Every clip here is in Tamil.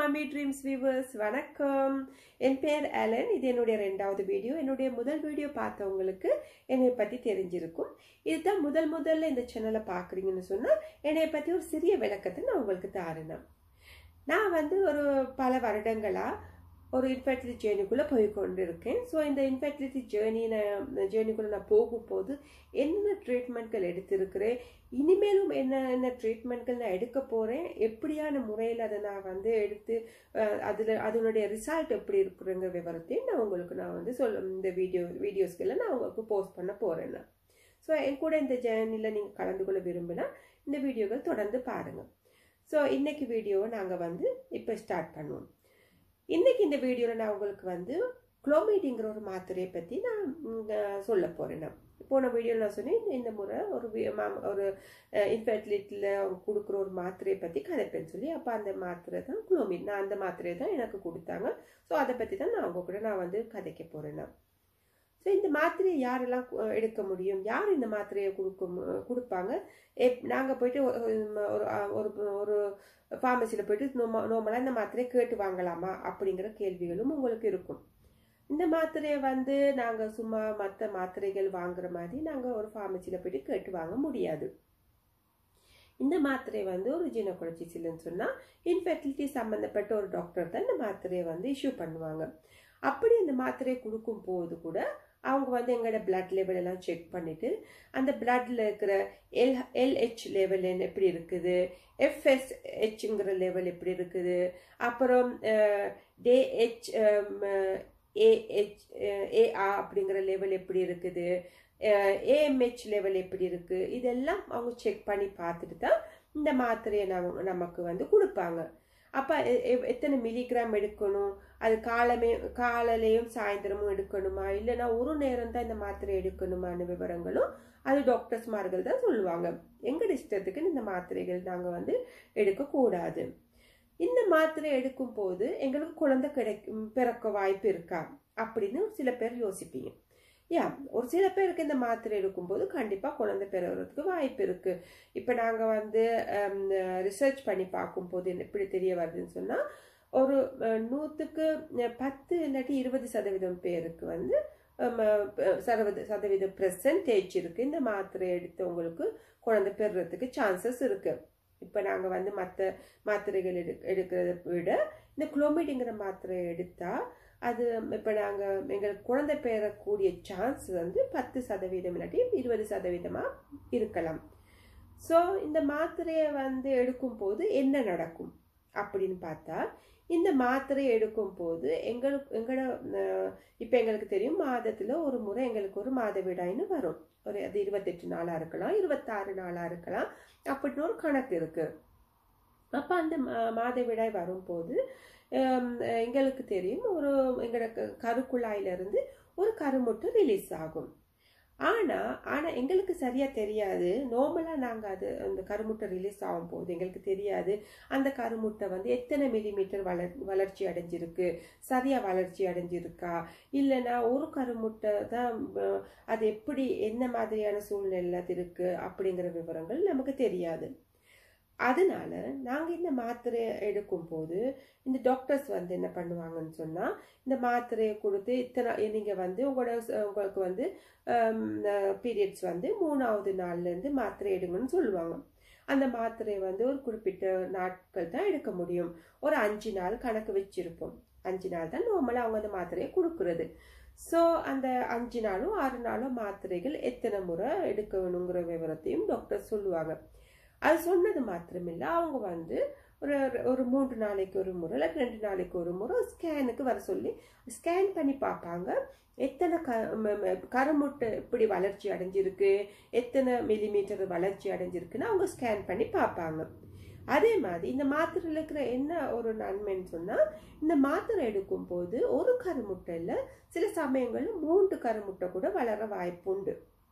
மம்மி ட்ரீம்ஸ் வியூவர்ஸ் வணக்கம் என் பேர் அலன் இது என்னுடைய ரெண்டாவது வீடியோ என்னுடைய முதல் வீடியோ பார்த்தவங்களுக்கு என்னை பற்றி தெரிஞ்சிருக்கும் இதுதான் முதல் முதல்ல இந்த சேனலை பார்க்குறீங்கன்னு சொன்னால் என்னை பற்றி ஒரு சிறிய விளக்கத்தை நான் உங்களுக்கு தாருனேன் நான் வந்து ஒரு பல வருடங்களாக ஒரு இன்ஃபர்டிலிட்டி ஜேர்னிக்குள்ளே போய் கொண்டு இருக்கேன் ஸோ இந்த இன்ஃபர்டிலிட்டி ஜேர்னி நான் ஜேர்னிக்குள்ளே நான் போகும்போது என்ன ட்ரீட்மெண்ட்கள் எடுத்திருக்கிறேன் இனிமேலும் என்ன என்ன ட்ரீட்மெண்ட்கள் நான் எடுக்க போகிறேன் எப்படியான முறையில் அதை நான் வந்து எடுத்து அதில் அதனுடைய ரிசல்ட் எப்படி இருக்குங்கிற விவரத்தையும் நான் உங்களுக்கு நான் வந்து சொல் இந்த வீடியோ வீடியோஸ்களில் நான் உங்களுக்கு போஸ்ட் பண்ண போகிறேன் நான் ஸோ என் கூட இந்த ஜேர்னியில் நீங்கள் கலந்து கொள்ள விரும்பினா இந்த வீடியோகள் தொடர்ந்து பாருங்கள் ஸோ இன்னைக்கு வீடியோவை நாங்கள் வந்து இப்போ ஸ்டார்ட் பண்ணுவோம் இன்னைக்கு இந்த வீடியோவில் நான் உங்களுக்கு வந்து குளோமீடிங்கிற ஒரு மாத்திரையை பற்றி நான் சொல்ல போகிறேன் நான் போன வீடியோவில் நான் சொன்னேன் இந்த முறை ஒரு ஒரு இன்ஃபர்டிலிட்டியில் அவங்க கொடுக்குற ஒரு மாத்திரையை பற்றி கதைப்பேன்னு சொல்லி அப்போ அந்த மாத்திரை தான் குளோமின் நான் அந்த மாத்திரையை தான் எனக்கு கொடுத்தாங்க ஸோ அதை பற்றி தான் நான் அவங்க கூட நான் வந்து கதைக்க போகிறேன் நான் ஸோ இந்த மாத்திரையை யாரெல்லாம் எடுக்க முடியும் யார் இந்த மாத்திரையை கொடுக்க கொடுப்பாங்க எப் நாங்கள் போயிட்டு ஒரு ஒரு ஒரு ஃபார்மசியில் போயிட்டு நோம நோமலாக இந்த மாத்திரையை கேட்டு வாங்கலாமா அப்படிங்கிற கேள்விகளும் உங்களுக்கு இருக்கும் இந்த மாத்திரையை வந்து நாங்கள் சும்மா மற்ற மாத்திரைகள் வாங்குற மாதிரி நாங்கள் ஒரு ஃபார்மசியில் போயிட்டு கேட்டு வாங்க முடியாது இந்த மாத்திரை வந்து ஒரு ஜீனகுலச்சிசில்னு சொன்னால் இன்ஃபெர்டிலிட்டி சம்மந்தப்பட்ட ஒரு டாக்டர் தான் இந்த மாத்திரையை வந்து இஷ்யூ பண்ணுவாங்க அப்படி இந்த மாத்திரையை கொடுக்கும் போது கூட அவங்க வந்து எங்களோட பிளட் லெவல் எல்லாம் செக் பண்ணிட்டு அந்த பிளட்ல இருக்கிற எல் எல்ஹெச் லெவல் எப்படி இருக்குது எஃப்எஸ்ஹெச்ங்கிற லெவல் எப்படி இருக்குது அப்புறம் டேஹெச் ஏஹெச் ஏஆ அப்படிங்கிற லெவல் எப்படி இருக்குது ஏஎம்ஹெச் லெவல் எப்படி இருக்கு இதெல்லாம் அவங்க செக் பண்ணி பார்த்துட்டு தான் இந்த மாத்திரையை நம்ம நமக்கு வந்து கொடுப்பாங்க அப்போ எத்தனை மில்லிகிராம் எடுக்கணும் அது காலமே காலையிலையும் சாயந்தரமும் எடுக்கணுமா இல்லைன்னா ஒரு நேரம் தான் இந்த மாத்திரை எடுக்கணுமான விவரங்களும் அது டாக்டர்ஸ்மார்கள் தான் சொல்லுவாங்க எங்கள் இஷ்டத்துக்கு இந்த மாத்திரைகள் நாங்கள் வந்து எடுக்கக்கூடாது இந்த மாத்திரை எடுக்கும் போது எங்களுக்கு குழந்தை கிடைக்கும் பிறக்க வாய்ப்பு இருக்கா அப்படின்னு சில பேர் யோசிப்பீங்க யா ஒரு சில பேருக்கு இந்த மாத்திரை எடுக்கும்போது கண்டிப்பாக குழந்தை பிறகுறதுக்கு வாய்ப்பு இருக்குது இப்போ நாங்கள் வந்து ரிசர்ச் பண்ணி பார்க்கும்போது எப்படி தெரிய வருதுன்னு சொன்னால் ஒரு நூற்றுக்கு பத்து இல்லாட்டி இருபது சதவீதம் பேருக்கு வந்து சதவீத சதவீத பெர்சன்டேஜ் இருக்குது இந்த மாத்திரை எடுத்தவங்களுக்கு குழந்தை பெறுறதுக்கு சான்சஸ் இருக்குது இப்போ நாங்கள் வந்து மற்ற மாத்திரைகள் எடு எடுக்கிறத விட இந்த குளோமிடிங்கிற மாத்திரை எடுத்தால் அது இப்போ நாங்கள் எங்களுக்கு குழந்தை பெறக்கூடிய சான்ஸ் வந்து பத்து சதவீதம் இல்லாட்டி இருபது சதவீதமாக இருக்கலாம் ஸோ இந்த மாத்திரையை வந்து எடுக்கும் போது என்ன நடக்கும் அப்படின்னு பார்த்தா இந்த மாத்திரை எடுக்கும் போது எங்களுக்கு எங்களோட இப்போ எங்களுக்கு தெரியும் மாதத்தில் ஒரு முறை எங்களுக்கு ஒரு மாதவிடாய்னு வரும் ஒரு அது இருபத்தெட்டு நாளாக இருக்கலாம் இருபத்தாறு நாளாக இருக்கலாம் அப்படின்னு ஒரு கணக்கு இருக்குது அப்போ அந்த மாதவிடாய் வரும்போது எங்களுக்கு தெரியும் ஒரு எங்களோட கருக்குழாயிலிருந்து ஒரு கருமுட்டை ரிலீஸ் ஆகும் ஆனால் ஆனால் எங்களுக்கு சரியாக தெரியாது நார்மலாக நாங்கள் அது அந்த கருமுட்டை ரிலீஸ் ஆகும் போது எங்களுக்கு தெரியாது அந்த கருமுட்டை வந்து எத்தனை மில்லிமீட்டர் வளர் வளர்ச்சி அடைஞ்சிருக்கு சரியாக வளர்ச்சி அடைஞ்சிருக்கா இல்லைன்னா ஒரு கருமுட்டை தான் அது எப்படி என்ன மாதிரியான சூழ்நிலை இருக்குது அப்படிங்கிற விவரங்கள் நமக்கு தெரியாது அதனால நாங்கள் இந்த மாத்திரையை எடுக்கும் போது இந்த டாக்டர்ஸ் வந்து என்ன பண்ணுவாங்கன்னு சொன்னால் இந்த மாத்திரையை கொடுத்து இத்தனை நீங்கள் வந்து உங்களோட உங்களுக்கு வந்து பீரியட்ஸ் வந்து மூணாவது நாள்லேருந்து மாத்திரை எடுங்கன்னு சொல்லுவாங்க அந்த மாத்திரையை வந்து ஒரு குறிப்பிட்ட நாட்கள் தான் எடுக்க முடியும் ஒரு அஞ்சு நாள் கணக்கு வச்சிருப்போம் அஞ்சு நாள் தான் நார்மலாக அவங்க அந்த மாத்திரையை கொடுக்குறது ஸோ அந்த அஞ்சு நாளும் ஆறு நாளும் மாத்திரைகள் எத்தனை முறை எடுக்க வேணுங்கிற விவரத்தையும் டாக்டர் சொல்லுவாங்க அது சொன்னது மாத்திரமில்லை அவங்க வந்து ஒரு ஒரு மூன்று நாளைக்கு ஒரு முறை இல்லை ரெண்டு நாளைக்கு ஒரு முறை ஸ்கேனுக்கு வர சொல்லி ஸ்கேன் பண்ணி பார்ப்பாங்க எத்தனை க கருமுட்டை எப்படி வளர்ச்சி அடைஞ்சிருக்கு எத்தனை மில்லிமீட்டர் வளர்ச்சி அடைஞ்சிருக்குன்னு அவங்க ஸ்கேன் பண்ணி பார்ப்பாங்க அதே மாதிரி இந்த மாத்திரையில் இருக்கிற என்ன ஒரு நன்மைன்னு சொன்னால் இந்த மாத்திரை எடுக்கும் போது ஒரு கருமுட்டையில் சில சமயங்களில் மூன்று கருமுட்டை கூட வளர வாய்ப்பு உண்டு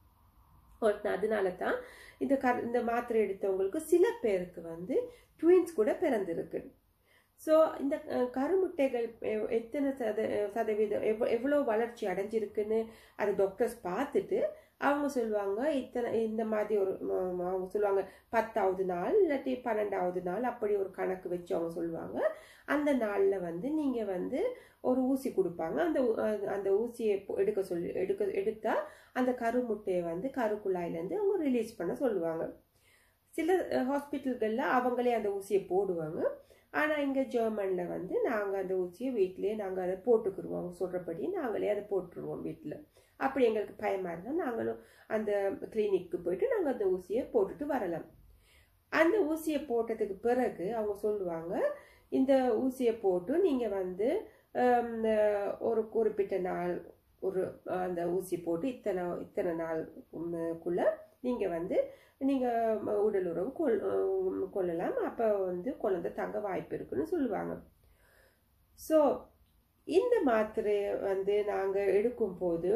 அதனால தான் இந்த கர் இந்த மாத்திரை எடுத்தவங்களுக்கு சில பேருக்கு வந்து ட்வின்ஸ் கூட பிறந்திருக்கு ஸோ இந்த கருமுட்டைகள் எத்தனை சத சதவீதம் எவ் எவ்வளோ வளர்ச்சி அடைஞ்சிருக்குன்னு அது டாக்டர்ஸ் பார்த்துட்டு அவங்க சொல்லுவாங்க இத்தனை இந்த மாதிரி ஒரு ம- ம- அவங்க சொல்லுவாங்க பத்தாவது நாள் இல்லாட்டி பன்னெண்டாவது நாள் அப்படி ஒரு கணக்கு வச்சு அவங்க சொல்லுவாங்க அந்த நாளில் வந்து நீங்கள் வந்து ஒரு ஊசி கொடுப்பாங்க அந்த ஊ- அஹ் அந்த ஊசியை பொ- எடுக்க சொல்லி எடுக்க எடுத்தா அந்த கரு முட்டையை வந்து கருக்குழாயிலேருந்து அவங்க ரிலீஸ் பண்ண சொல்லுவாங்க சில ஹாஸ்பிட்டல்களில் அவங்களே அந்த ஊசியை போடுவாங்க ஆனால் இங்கே ஜெர்மனில் வந்து நாங்கள் அந்த ஊசியை வீட்டிலேயே நாங்கள் அதை போட்டுக்கிடுவோம் அவங்க சொல்கிறபடி நாங்களே அதை போட்டுருவோம் வீட்டில் அப்படி எங்களுக்கு பயமாக இருந்தால் நாங்களும் அந்த கிளினிக்கு போயிட்டு நாங்கள் அந்த ஊசியை போட்டுட்டு வரலாம் அந்த ஊசியை போட்டதுக்கு பிறகு அவங்க சொல்லுவாங்க இந்த ஊசியை போட்டு நீங்கள் வந்து ஹம், அஹ், ஒரு குறிப்பிட்ட நாள் ஒரு அஹ், அந்த ஊசி போட்டு இத்தனை இத்தனை நாளுக்குள்ள நீங்கள் வந்து நீங்கள் உடல் உறவு கொள் அஹ், கொள்ளலாம் அப்போ வந்து குழந்தை தங்க வாய்ப்பு இருக்குன்னு சொல்லுவாங்க ஸோ இந்த மாத்திரையை வந்து நாங்கள் எடுக்கும்போது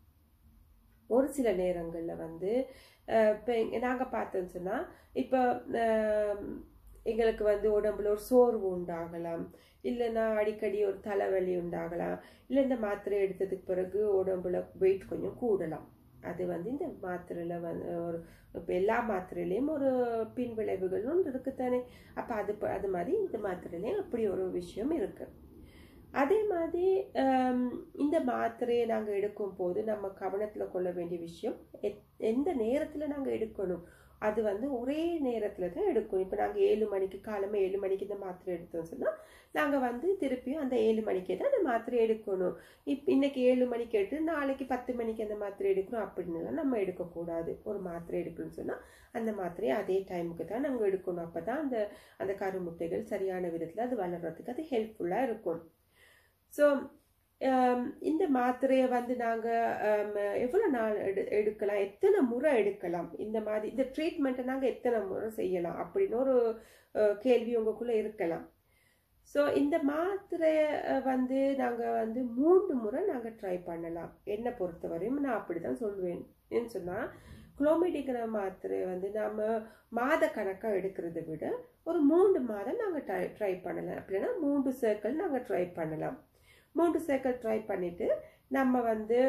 ஒரு சில நேரங்களில் வந்து இப்போ நாங்கள் பார்த்தோன்னு சொன்னால் இப்போ எங்களுக்கு வந்து உடம்புல ஒரு சோர்வு உண்டாகலாம் இல்லைன்னா அடிக்கடி ஒரு தலைவலி உண்டாகலாம் இல்லை இந்த மாத்திரை எடுத்ததுக்கு பிறகு உடம்புல வெயிட் கொஞ்சம் கூடலாம் அது வந்து இந்த மாத்திரையில் வந்து ஒரு இப்போ எல்லா மாத்திரையிலையும் ஒரு பின் விளைவுகள் ஒன்று இருக்குத்தானே அப்போ அது ப- அது மாதிரி இந்த மாத்திரையிலையும் அப்படி ஒரு விஷயம் இருக்குது அதே மாதிரி ஹம், இந்த மாத்திரையை நாங்கள் எடுக்கும் போது நம்ம கவனத்தில் கொள்ள வேண்டிய விஷயம் எத்- எந்த நேரத்தில் நாங்கள் எடுக்கணும் அது வந்து ஒரே நேரத்தில் தான் எடுக்கணும் இப்போ நாங்கள் ஏழு மணிக்கு காலமே ஏழு மணிக்கு இந்த மாத்திரை எடுத்தோம் சொன்னால் நாங்கள் வந்து திருப்பியும் அந்த ஏழு மணிக்கே தான் அந்த மாத்திரை எடுக்கணும் இப் இன்னைக்கு ஏழு மணிக்கு எடுத்து நாளைக்கு பத்து மணிக்கு அந்த மாத்திரை எடுக்கணும் அப்படின்னுலாம் நம்ம எடுக்கக்கூடாது ஒரு மாத்திரை எடுக்கணும்னு சொன்னால் அந்த மாத்திரையை அதே டைமுக்கு தான் நாங்கள் எடுக்கணும் அப்போ தான் அந்த அந்த கருமுட்டைகள் சரியான விதத்தில் அது வளர்கிறதுக்கு அது ஹெல்ப்ஃபுல்லாக இருக்கும் ஸோ இந்த மாத்திரையை வந்து நாங்கள் எவ்வளோ நாள் எடு எடுக்கலாம் எத்தனை முறை எடுக்கலாம் இந்த மாதிரி இந்த ட்ரீட்மெண்ட்டை நாங்கள் எத்தனை முறை செய்யலாம் அப்படின்னு ஒரு அஹ், கேள்வி உங்களுக்குள்ளே இருக்கலாம் ஸோ இந்த மாத்திரையை அஹ், வந்து நாங்கள் வந்து மூன்று முறை நாங்கள் ட்ரை பண்ணலாம் என்னை பொறுத்தவரையும் நான் அப்படி தான் சொல்லுவேன் ஏன்னு சொன்னால் குளோமிடிக்கிற மாத்திரை வந்து நாம் மாத கணக்காக எடுக்கிறத விட ஒரு மூன்று மாதம் நாங்கள் ட்ரை ட்ரை பண்ணலாம் அப்படின்னா மூன்று சர்க்கிள் நாங்கள் ட்ரை பண்ணலாம் மூன்று சர்க்கிள் ட்ரை பண்ணிவிட்டு நம்ம வந்து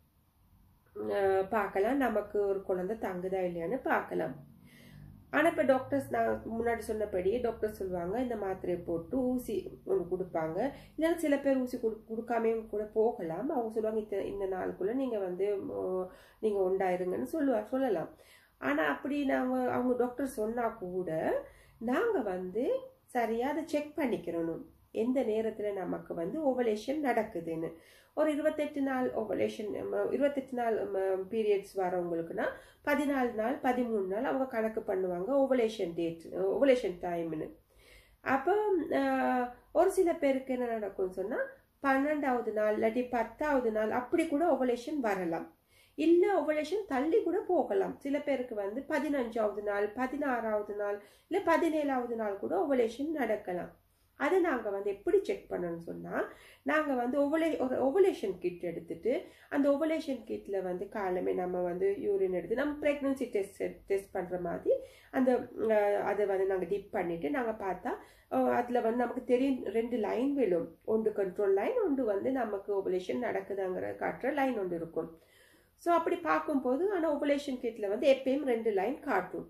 அஹ், பார்க்கலாம் நமக்கு ஒரு குழந்தை தங்குதா இல்லையான்னு பார்க்கலாம் ஆனால் இப்போ டாக்டர்ஸ் நான் முன்னாடி சொன்னபடி டாக்டர் சொல்லுவாங்க இந்த மாத்திரையை போட்டு ஊசி ஒன்று கொடுப்பாங்க இல்லைன்னா சில பேர் ஊசி கொடு கொடுக்காமையும் கூட போகலாம் அவங்க சொல்லுவாங்க இந்த இந்த நாளுக்குள்ளே நீங்கள் வந்து நீங்கள் உண்டாயிருங்கன்னு சொல்லுவா சொல்லலாம் ஆனால் அப்படி நாங்கள் அவங்க டாக்டர் சொன்னால் கூட நாங்கள் வந்து சரியாக அதை செக் பண்ணிக்கிறணும் எந்த நேரத்தில் நமக்கு வந்து ஓவலேஷன் நடக்குதுன்னு ஒரு இருபத்தெட்டு நாள் ஓவலேஷன் இருபத்தெட்டு நாள் பீரியட்ஸ் வரவங்களுக்குன்னா பதினாலு நாள் பதிமூணு நாள் அவங்க கணக்கு பண்ணுவாங்க ஓவலேஷன் டேட் ஓவலேஷன் டைம்னு அப்போ ஆஹ், ஒரு சில பேருக்கு என்ன நடக்கும்னு சொன்னால் பன்னெண்டாவது நாள் இல்லாட்டி பத்தாவது நாள் அப்படி கூட ஓவலேஷன் வரலாம் இல்லை ஓவலேஷன் தள்ளி கூட போகலாம் சில பேருக்கு வந்து பதினஞ்சாவது நாள் பதினாறாவது நாள் இல்லை பதினேழாவது நாள் கூட ஓவலேஷன் நடக்கலாம் அதை நாங்கள் வந்து எப்படி செக் பண்ணணும்னு சொன்னால் நாங்கள் வந்து ஒவலே ஒரு ஓவலேஷன் கிட் எடுத்துட்டு அந்த ஓவலேஷன் கிட்டில் வந்து காலமே நம்ம வந்து யூரின் எடுத்து நம்ம ப்ரெக்னன்சி டெஸ்ட் டெஸ்ட் பண்ணுற மாதிரி அந்த அஹ், அதை வந்து நாங்கள் டிப் பண்ணிவிட்டு நாங்கள் பார்த்தா அதில் வந்து நமக்கு தெரியும் ரெண்டு லைன் விழும் ஒன்று கண்ட்ரோல் லைன் ஒன்று வந்து நமக்கு ஓவலேஷன் நடக்குதாங்கிற காட்டுற லைன் ஒன்று இருக்கும் ஸோ அப்படி பார்க்கும்போது ஆனால் ஓவலேஷன் கிட்டில் வந்து எப்பயும் ரெண்டு லைன் காட்டும்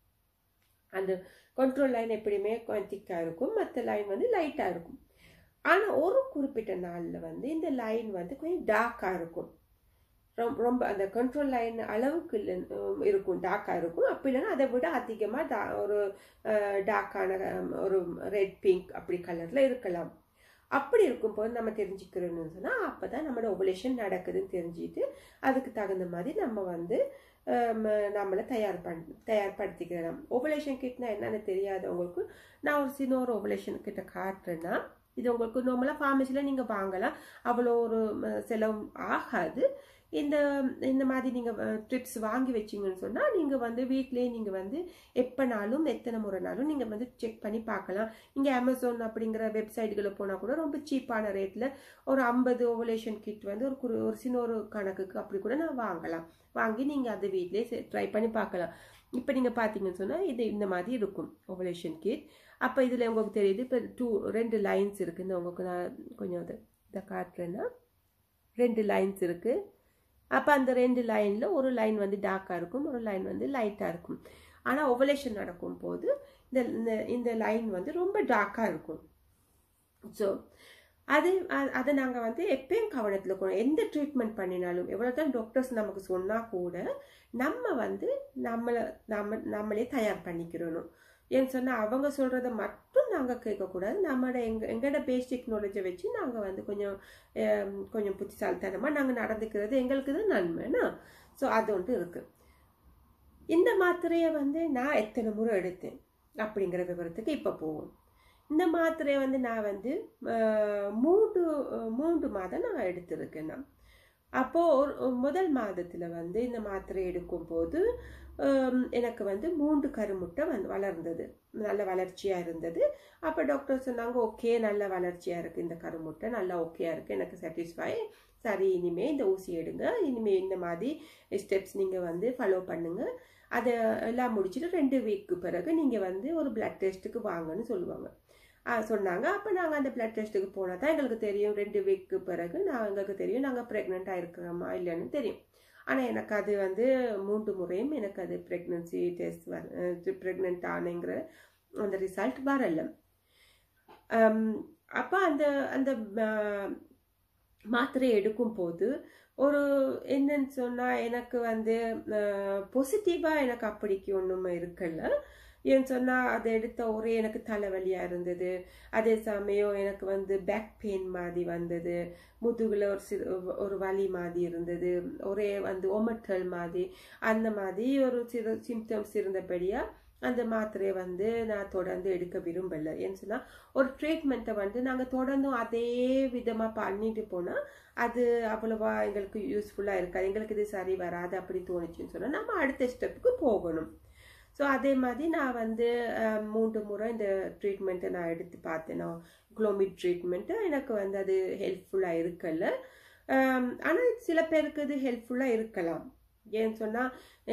அந்த கண்ட்ரோல் லைன் எப்படியுமே கொஞ்சம் திக்காக இருக்கும் மற்ற லைன் வந்து லைட்டாக இருக்கும் ஆனால் ஒரு குறிப்பிட்ட நாளில் வந்து இந்த லைன் வந்து கொஞ்சம் டார்க்காக இருக்கும் ரொம்ப ரொம்ப அந்த கண்ட்ரோல் லைன் அளவுக்கு இல்லை உம், இருக்கும் டார்க்காக இருக்கும் அப்படி இல்லைன்னா அதை விட அதிகமாக டா ஒரு டார்க்கான ஒரு ரெட் பிங்க் அப்படி கலரில் இருக்கலாம் அப்படி இருக்கும்போது நம்ம தெரிஞ்சுக்கிறோம்னு சொன்னால் அப்போ தான் நம்மளோட ஓவலேஷன் நடக்குதுன்னு தெரிஞ்சுட்டு அதுக்கு தகுந்த மாதிரி நம்ம வந்து ஹம், நம்மளை தயார் பண் தயார்படுத்திக்கலாம் ஓவலேஷன் கிட்னா என்னன்னு தெரியாதவங்களுக்கு நான் ஒரு சின்ன ஒரு ஓவலேஷன் கிட்ட காட்டுறேன்னா இது உங்களுக்கு நார்மலாக ஃபார்மசியில் நீங்கள் வாங்கலாம் அவ்வளோ ஒரு ம, செலவு ஆகாது இந்த இந்த மாதிரி நீங்கள் ட்ரிப்ஸ் வாங்கி வச்சிங்கன்னு சொன்னால் நீங்கள் வந்து வீட்லேயே நீங்கள் வந்து எப்போனாலும் எத்தனை முறைனாலும் நீங்கள் வந்து செக் பண்ணி பார்க்கலாம் இங்கே அமேசான் அப்படிங்கிற வெப்சைட்டுகளில் போனால் கூட ரொம்ப சீப்பான ரேட்டில் ஒரு ஐம்பது ஓவலேஷன் கிட் வந்து ஒரு குறு ஒரு சின்ன ஒரு கணக்குக்கு அப்படி கூட நான் வாங்கலாம் வாங்கி நீங்கள் அதை வீட்டிலே ட்ரை பண்ணி பார்க்கலாம் இப்போ நீங்கள் பார்த்தீங்கன்னு சொன்னால் இது இந்த மாதிரி இருக்கும் ஓவலேஷன் கிட் அப்போ இதில் உங்களுக்கு தெரியுது இப்போ டூ ரெண்டு லைன்ஸ் இருக்குது இந்த உங்களுக்கு நான் கொஞ்சம் இதை இதை காட்டுறேன்னா ரெண்டு லைன்ஸ் இருக்குது அப்போ அந்த ரெண்டு லைனில் ஒரு லைன் வந்து டார்க்காக இருக்கும் ஒரு லைன் வந்து லைட்டாக இருக்கும் ஆனால் ஓவலேஷன் நடக்கும் போது இந்த இந்த- இந்த லைன் வந்து ரொம்ப டார்க்காக இருக்கும் ஸோ அது அ- அதை நாங்கள் வந்து எப்பயும் கவனத்தில் இருக்கணும் எந்த ட்ரீட்மெண்ட் பண்ணினாலும் எவ்வளோ தான் டாக்டர்ஸ் நமக்கு சொன்னால் கூட நம்ம வந்து நம்மளை நம்ம நம்மளே தயார் பண்ணிக்கிறணும் ஏன்னு சொன்னால் அவங்க சொல்கிறத மட்டும் நாங்கள் கேட்கக்கூடாது நம்மளோட எங்க எங்களோட பேசிக் நாலேஜை வச்சு நாங்கள் வந்து கொஞ்சம் ஹம், கொஞ்சம் புத்திசாலித்தனமாக நாங்கள் நடந்துக்கிறது எங்களுக்கு தான் நன்மைனா ஸோ அது ஒன்று இருக்குது இந்த மாத்திரையை வந்து நான் எத்தனை முறை எடுத்தேன் அப்படிங்கிற விவரத்துக்கு இப்போ போவோம் இந்த மாத்திரையை வந்து நான் வந்து அஹ், மூன்று அஹ், மூன்று மாதம் நான் எடுத்திருக்கேன் நான் அப்போது ஒரு ஒரு முதல் மாதத்தில் வந்து இந்த மாத்திரை எடுக்கும்போது ஹம், எனக்கு வந்து மூன்று கருமுட்டை வந்து வளர்ந்தது நல்ல வளர்ச்சியாக இருந்தது அப்போ டாக்டர் சொன்னாங்க ஓகே நல்ல வளர்ச்சியாக இருக்குது இந்த கருமுட்டை நல்லா ஓகேயா இருக்குது எனக்கு சாட்டிஸ்ஃபை சரி இனிமே இந்த ஊசி எடுங்க இனிமே இந்த மாதிரி ஸ்டெப்ஸ் நீங்கள் வந்து ஃபாலோ பண்ணுங்க அதை எல்லாம் முடிச்சுட்டு ரெண்டு வீக்கு பிறகு நீங்கள் வந்து ஒரு பிளட் டெஸ்ட்டுக்கு வாங்கன்னு சொல்லுவாங்க ஆ, சொன்னாங்க அப்போ நாங்கள் அந்த பிளட் டெஸ்ட்டுக்கு போனால் தான் எங்களுக்கு தெரியும் ரெண்டு வீக்கு பிறகு நான் எங்களுக்கு தெரியும் நாங்கள் ப்ரெக்னெண்ட்டாக இருக்கிறோமா இல்லைன்னு தெரியும் ஆனால் எனக்கு அது வந்து மூன்று முறையும் எனக்கு அது ப்ரெக்னன்சி டெஸ்ட் வர ப்ரெக்னென்ட் ஆனேங்கிற அந்த ரிசல்ட் வரல அப்போ அந்த அந்த ஆ, மாத்திரை எடுக்கும் போது ஒரு என்னன்னு சொன்னால் எனக்கு வந்து பாசிட்டிவாக எனக்கு அப்படிக்கு ஒன்றும் இருக்கல ஏன்னு சொன்னால் அதை எடுத்த ஒரே எனக்கு தலைவலியாக இருந்தது அதே சமயம் எனக்கு வந்து பேக் பெயின் மாதிரி வந்தது முதுகில் ஒரு சி ஒரு வலி மாதிரி இருந்தது ஒரே வந்து ஒமட்டல் மாதிரி அந்த மாதிரி ஒரு சிறு சிம்டம்ஸ் இருந்தபடியாக அந்த மாத்திரையை வந்து நான் தொடர்ந்து எடுக்க விரும்பலை ஏன்னு சொன்னால் ஒரு ட்ரீட்மெண்ட்டை வந்து நாங்கள் தொடர்ந்தும் அதே விதமாக பண்ணிட்டு போனால் அது அவ்வளவா எங்களுக்கு யூஸ்ஃபுல்லாக இருக்காது எங்களுக்கு இது சரி வராது அப்படி தோணுச்சுன்னு சொன்னால் நம்ம அடுத்த ஸ்டெப்புக்கு போகணும் ஸோ அதே மாதிரி நான் வந்து அஹ், மூன்று முறை இந்த ட்ரீட்மெண்ட்டை நான் எடுத்து பார்த்தேன் நான் குளோமிட் ட்ரீட்மெண்ட்டு எனக்கு வந்து அது ஹெல்ப்ஃபுல்லாக இருக்கல ஆனால் சில பேருக்கு இது ஹெல்ப்ஃபுல்லாக இருக்கலாம் ஏன்னு சொன்னால்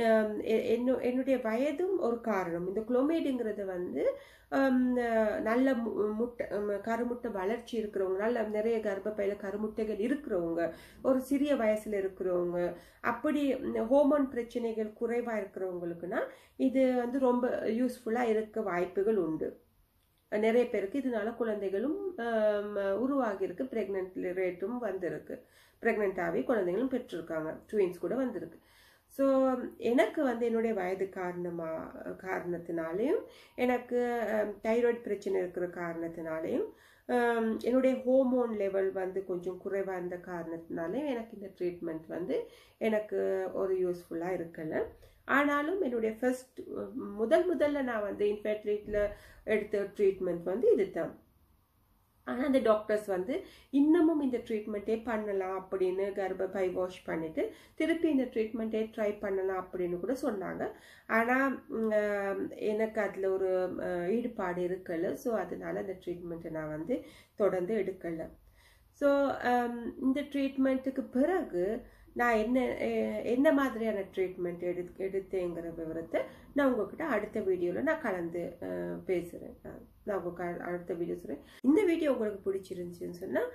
என்ன என்னுடைய வயதும் ஒரு காரணம் இந்த குளோமேடுங்கிறது வந்து ஹம், அஹ், நல்ல மு- முட்டை ஹம், கருமுட்டை வளர்ச்சி இருக்கிறவங்க நல்ல நிறைய கர்ப்பப்பையில் கருமுட்டைகள் இருக்கிறவங்க ஒரு சிறிய வயசில் இருக்கிறவங்க அப்படி ஹோமோன் பிரச்சனைகள் குறைவாக இருக்கிறவங்களுக்குன்னா இது வந்து ரொம்ப யூஸ்ஃபுல்லாக இருக்க வாய்ப்புகள் உண்டு நிறைய பேருக்கு இதனால குழந்தைகளும் ஆம், உருவாகியிருக்கு ப்ரெக்னென்ட் ரேட்டும் வந்திருக்கு ப்ரெக்னென்ட்டாகவே குழந்தைகளும் பெற்றிருக்காங்க ட்வின்ஸ் கூட வந்திருக்கு ஸோ எனக்கு வந்து என்னுடைய வயது காரணமாக காரணத்தினாலையும் எனக்கு தைராய்டு பிரச்சனை இருக்கிற காரணத்தினாலையும் ஆம், என்னுடைய ஹோமோன் லெவல் வந்து கொஞ்சம் குறைவாக இருந்த காரணத்தினாலையும் எனக்கு இந்த ட்ரீட்மெண்ட் வந்து எனக்கு ஒரு யூஸ்ஃபுல்லாக இருக்கலை ஆனாலும் என்னுடைய ஃபர்ஸ்ட் முதல் முதல்ல நான் வந்து இன்ஃபர்டிலிட்டியில் எடுத்த ட்ரீட்மெண்ட் வந்து இதுதான் ஆனால் அந்த டாக்டர்ஸ் வந்து இன்னமும் இந்த ட்ரீட்மெண்ட்டே பண்ணலாம் அப்படின்னு கர்ப்பப்பை வாஷ் பண்ணிட்டு திருப்பி இந்த ட்ரீட்மெண்ட்டே ட்ரை பண்ணலாம் அப்படின்னு கூட சொன்னாங்க ஆனால் எனக்கு அதில் ஒரு அஹ், ஈடுபாடு இருக்கல ஸோ அதனால அந்த ட்ரீட்மெண்ட்டை நான் வந்து தொடர்ந்து எடுக்கலை ஸோ இந்த ட்ரீட்மெண்ட்டுக்கு பிறகு நான் என்ன அஹ், என்ன மாதிரியான ட்ரீட்மெண்ட் எடு எடுத்தேங்கிற விவரத்தை நான் உங்ககிட்ட அடுத்த வீடியோவில் நான் கலந்து அஹ், பேசுகிறேன் நான் உங்களுக்கு அ- அடுத்த வீடியோ சொல்கிறேன் இந்த வீடியோ உங்களுக்கு பிடிச்சிருந்துச்சின்னு சொன்னால்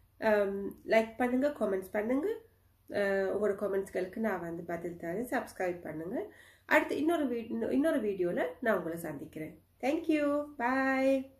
லைக் பண்ணுங்கள் காமெண்ட்ஸ் பண்ணுங்கள் உங்களோட காமெண்ட்ஸ்களுக்கு நான் வந்து பதில் தரேன் சப்ஸ்கிரைப் பண்ணுங்கள் அடுத்து இன்னொரு வீ இன்னொரு வீடியோவில் நான் உங்களை சந்திக்கிறேன் தேங்க்யூ பாய்